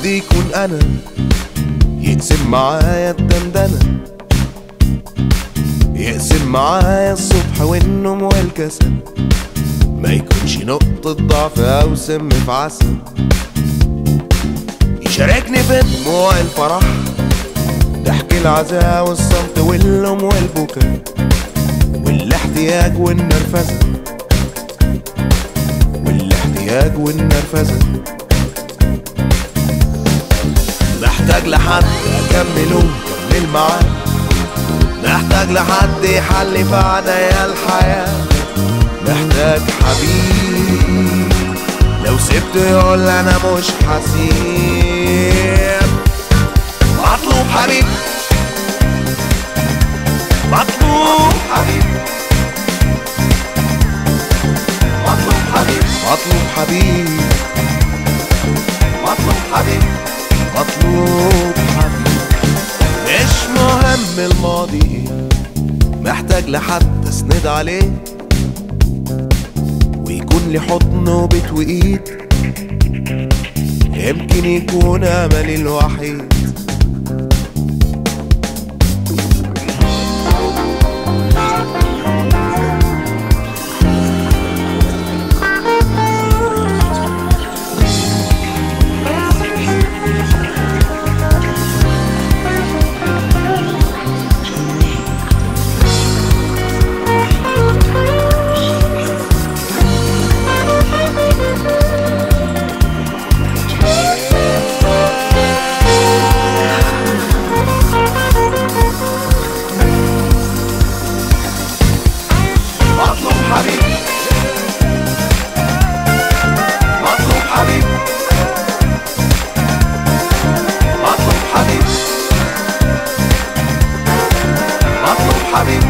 حد يكون انا يقسم معايا الدندنة يقسم معايا الصبح والنوم والكسل ما يكونش نقطة ضعف أو سم في عسل يشاركني في دموع الفرح ضحك العزاء والصمت واللوم والبكاء والاحتياج والنرفزة والاحتياج والنرفزة محتاج لحد أكمله كمل معاه محتاج لحد يحل في عنايا الحياة محتاج حبيب لو سبته يقول أنا مش حسيب مطلوب حبيب مطلوب حبيب مطلوب حبيب مطلوب حبيب مطلوب حبيب مطلوب حبيب مش مهم الماضي ايه محتاج لحد اسند عليه ويكون لي حضن وبيت وايد يمكن يكون املي الوحيد مطلوب حبيب مطلوب حبيب مطلوب حبيب مطلوب حبيب